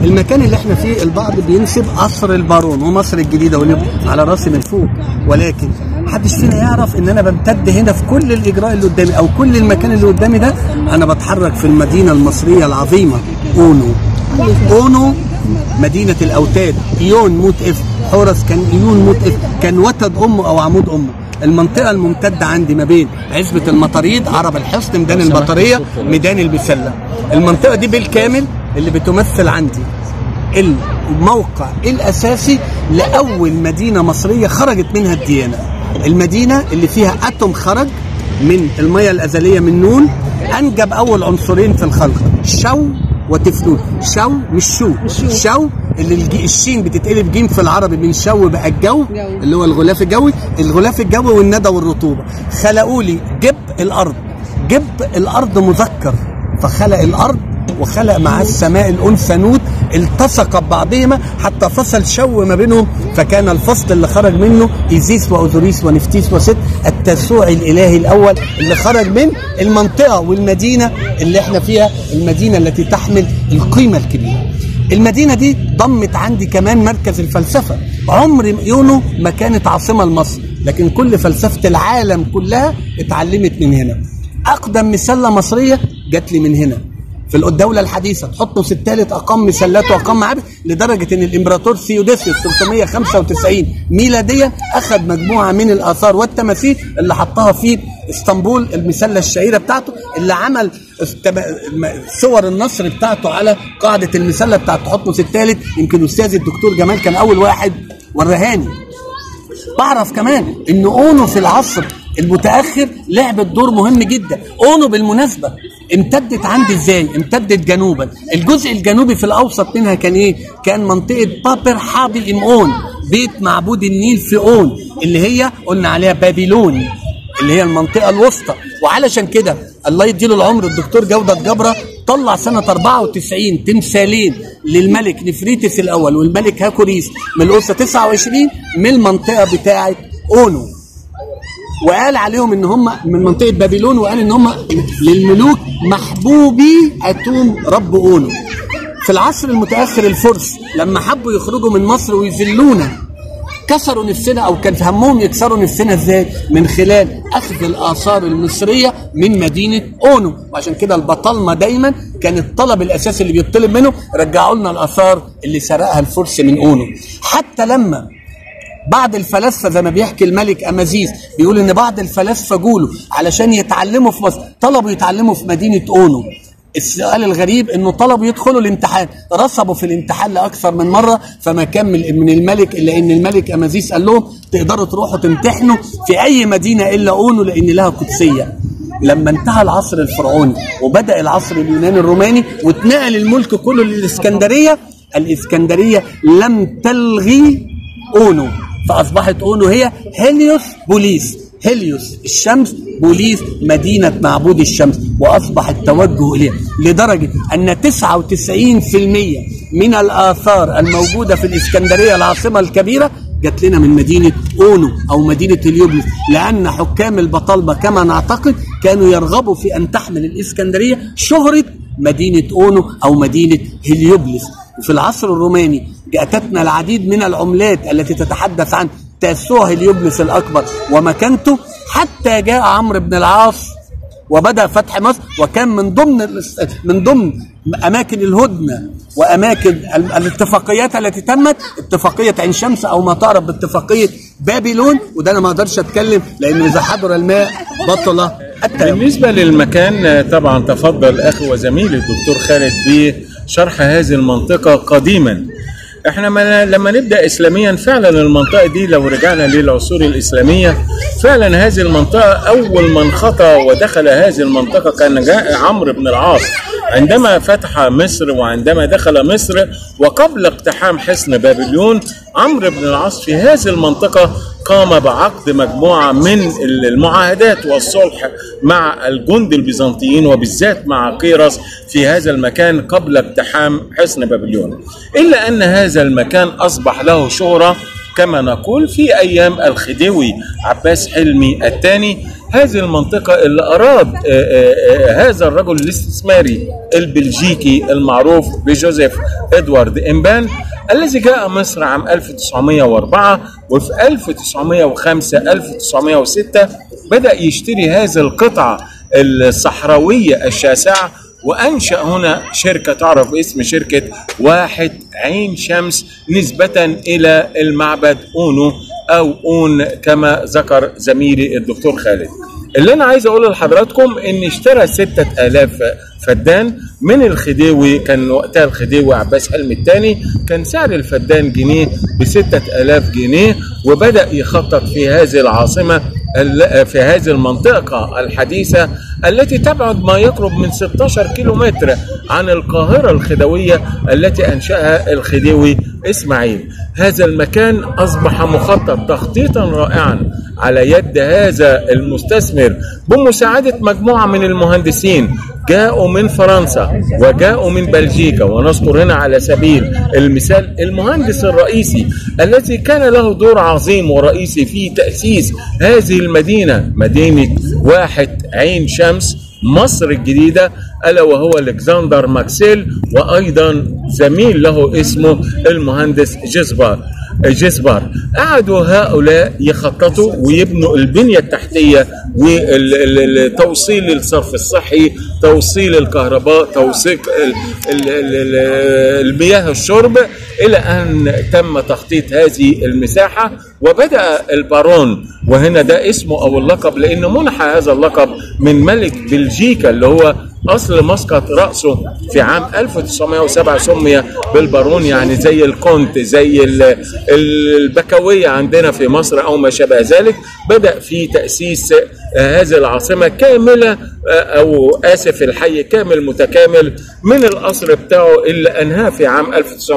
المكان اللي احنا فيه البعض بينسب قصر البارون ومصر الجديده واللي على راسي من فوق ولكن محدش فينا يعرف ان انا بمتد هنا في كل الاجراء اللي قدامي او كل المكان اللي قدامي ده انا بتحرك في المدينه المصريه العظيمه اونو اونو مدينه الاوتاد ايون موت اف حورس كان ايون موت اف كان وتد امه او عمود امه المنطقة الممتدة عندي ما بين عزبة المطاريد عرب الحصن ميدان البطارية ميدان البسلة المنطقة دي بالكامل اللي بتمثل عندي الموقع الأساسي لأول مدينة مصرية خرجت منها الديانة المدينة اللي فيها أتوم خرج من المية الأزلية من نون أنجب أول عنصرين في الخلق شو وتفلون شو مش شو شو اللي الجي الشين بتتقلب جيم في العربي من شو بقى الجو اللي هو الغلاف الجوي الغلاف الجوي والندى والرطوبه خلقوا لي جب الارض جب الارض مذكر فخلق الارض وخلق معاه السماء الانثى نوت التصق ببعضهما حتى فصل شو ما بينهم فكان الفصل اللي خرج منه ايزيس واوزوريس ونفتيس وست التسوع الالهي الاول اللي خرج من المنطقه والمدينه اللي احنا فيها المدينه التي تحمل القيمه الكبيره المدينة دي ضمت عندي كمان مركز الفلسفة عمر يونو ما كانت عاصمة لمصر لكن كل فلسفة العالم كلها اتعلمت من هنا أقدم مسلة مصرية جات لي من هنا في الدولة الحديثة تحطوا في الثالث أقام مسلات وأقام معابد لدرجة إن الإمبراطور ثيوديسيوس 395 ميلاديا أخذ مجموعة من الآثار والتماثيل اللي حطها في اسطنبول المسلة الشهيرة بتاعته اللي عمل صور النصر بتاعته على قاعدة المسلة بتاعت تحطمس الثالث يمكن أستاذ الدكتور جمال كان أول واحد ورهاني بعرف كمان ان اونو في العصر المتاخر لعبت دور مهم جدا اونو بالمناسبه امتدت عندي ازاي امتدت جنوبا الجزء الجنوبي في الاوسط منها كان ايه كان منطقه بابر حابي امون بيت معبود النيل في اون اللي هي قلنا عليها بابلون اللي هي المنطقه الوسطى وعلشان كده الله يديله العمر الدكتور جوده جبره طلع سنة 94 تمثالين للملك نفريتس الأول والملك هاكوريس من الأسرة 29 من المنطقة بتاعة أونو وقال عليهم ان هم من منطقه بابلون وقال ان هم للملوك محبوبي اتوم رب اونو في العصر المتاخر الفرس لما حبوا يخرجوا من مصر ويذلونا كسروا نفسنا او كان في همهم يكسروا نفسنا ازاي؟ من خلال اخذ الاثار المصريه من مدينه اونو وعشان كده البطالمه دايما كان الطلب الاساسي اللي بيطلب منه رجعوا لنا الاثار اللي سرقها الفرس من اونو حتى لما بعض الفلاسفه زي ما بيحكي الملك امازيز بيقول ان بعض الفلاسفه جولوا علشان يتعلموا في مصر طلبوا يتعلموا في مدينه اونو السؤال الغريب انه طلبوا يدخلوا الامتحان رسبوا في الامتحان لاكثر من مره فما كان من الملك الا ان الملك امازيس قال لهم تقدروا تروحوا تمتحنوا في اي مدينه الا اونو لان لها قدسيه لما انتهى العصر الفرعوني وبدا العصر اليوناني الروماني واتنقل الملك كله للاسكندريه الاسكندريه لم تلغي اونو فاصبحت اونو هي هيليوس بوليس هيليوس الشمس بوليس مدينة معبود الشمس وأصبح التوجه إليها لدرجة أن 99% من الآثار الموجودة في الإسكندرية العاصمة الكبيرة جات لنا من مدينة أونو أو مدينة اليوبلس لأن حكام البطالمة كما نعتقد كانوا يرغبوا في أن تحمل الإسكندرية شهرة مدينة أونو أو مدينة هليوبلس وفي العصر الروماني أتتنا العديد من العملات التي تتحدث عن تأسوه هليوبلس الأكبر ومكانته حتى جاء عمرو بن العاص وبدا فتح مصر وكان من ضمن من ضمن اماكن الهدنه واماكن الاتفاقيات التي تمت اتفاقيه عين شمس او ما تعرف باتفاقيه بابلون وده انا ما اقدرش اتكلم لان اذا حضر الماء بطل التيمم بالنسبة للمكان طبعا تفضل أخي وزميلي الدكتور خالد بشرح هذه المنطقة قديما احنا ما لما نبدا اسلاميا فعلا المنطقه دي لو رجعنا للعصور الاسلاميه فعلا هذه المنطقه اول من خطى ودخل هذه المنطقه كان جاء عمرو بن العاص عندما فتح مصر وعندما دخل مصر وقبل اقتحام حصن بابليون عمرو بن العاص في هذه المنطقه قام بعقد مجموعه من المعاهدات والصلح مع الجند البيزنطيين وبالذات مع قيرس في هذا المكان قبل اقتحام حصن بابليون الا ان هذا المكان اصبح له شهره كما نقول في ايام الخديوي عباس حلمي الثاني هذه المنطقة اللي أراد آه، آه، آه، هذا الرجل الاستثماري البلجيكي المعروف بجوزيف إدوارد إمبان الذي جاء مصر عام 1904 وفي 1905 1906 بدأ يشتري هذه القطعة الصحراوية الشاسعة وأنشأ هنا شركة تعرف باسم شركة واحد عين شمس نسبة إلى المعبد أونو أو أون كما ذكر زميلي الدكتور خالد اللي أنا عايز أقوله لحضراتكم إن اشترى ستة آلاف فدان من الخديوي كان وقتها الخديوي عباس حلمي الثاني كان سعر الفدان جنيه بستة آلاف جنيه وبدأ يخطط في هذه العاصمة ال- في هذه المنطقة الحديثة التي تبعد ما يقرب من 16 كيلو متر عن القاهرة الخديوية التي أنشأها الخديوي إسماعيل هذا المكان أصبح مخطط تخطيطا رائعا على يد هذا المستثمر بمساعدة مجموعة من المهندسين جاءوا من فرنسا وجاءوا من بلجيكا ونذكر هنا على سبيل المثال المهندس الرئيسي الذي كان له دور عظيم ورئيسي في تأسيس هذه المدينة مدينة واحد عين شمس مصر الجديدة ألا وهو الكسندر ماكسيل وأيضا زميل له اسمه المهندس جزبار جزبار قعدوا هؤلاء يخططوا ويبنوا البنية التحتية والتوصيل الصرف الصحي توصيل الكهرباء توصيل ال- ال- ال- ال- المياه الشرب إلى أن تم تخطيط هذه المساحة وبدأ البارون وهنا ده اسمه أو اللقب لأنه منح هذا اللقب من ملك بلجيكا اللي هو اصل مسقط راسه في عام 1907 سمي بالبارون يعني زي الكونت زي ال- ال- البكويه عندنا في مصر او ما شابه ذلك بدا في تاسيس آه، هذه العاصمه كامله آه، او اسف الحي كامل متكامل من القصر بتاعه اللي انهاه في عام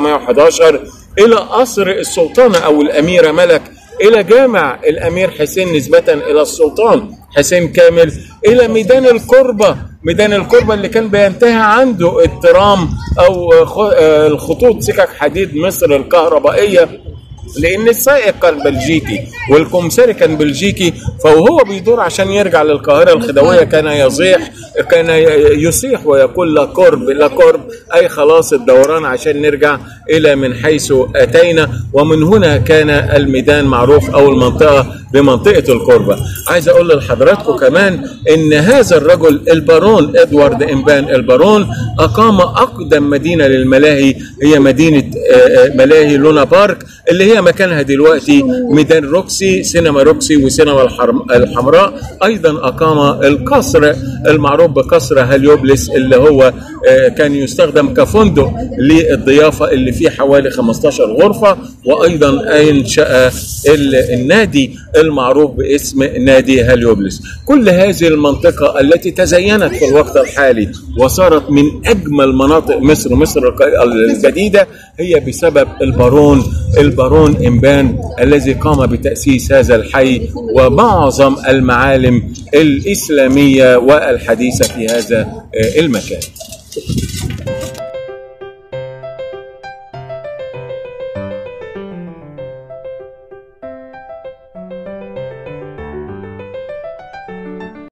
1911 الى قصر السلطانه او الاميره ملك الى جامع الامير حسين نسبه الى السلطان حسين كامل الى ميدان القربه ميدان القربه اللي كان بينتهي عنده الترام او خ- آه، الخطوط سكك حديد مصر الكهربائيه لان السائق كان بلجيكي والكمساري كان بلجيكي فوهو بيدور عشان يرجع للقاهره الخديويه كان يصيح كان ي- يصيح ويقول لا قرب لا قرب اي خلاص الدوران عشان نرجع الى من حيث اتينا ومن هنا كان الميدان معروف او المنطقه بمنطقه القربه عايز اقول لحضراتكم كمان ان هذا الرجل البارون ادوارد امبان البارون اقام اقدم مدينه للملاهي هي مدينه آه، آه، ملاهي لونا بارك اللي هي مكانها دلوقتي ميدان روكسي سينما روكسي وسينما الحرم- الحمراء ايضا اقام القصر المعروف بقصر هليوبلس اللي هو آه، كان يستخدم كفندق للضيافه اللي فيه حوالي 15 غرفه وايضا انشا ال- النادي المعروف باسم نادي هليوبلس كل هذه المنطقه التي تزينت في الوقت الحالي وصارت من اجمل مناطق مصر مصر الق- الجديده هي بسبب البارون البارون امبان الذي قام بتاسيس هذا الحي ومعظم المعالم الاسلاميه والحديثه في هذا آه، المكان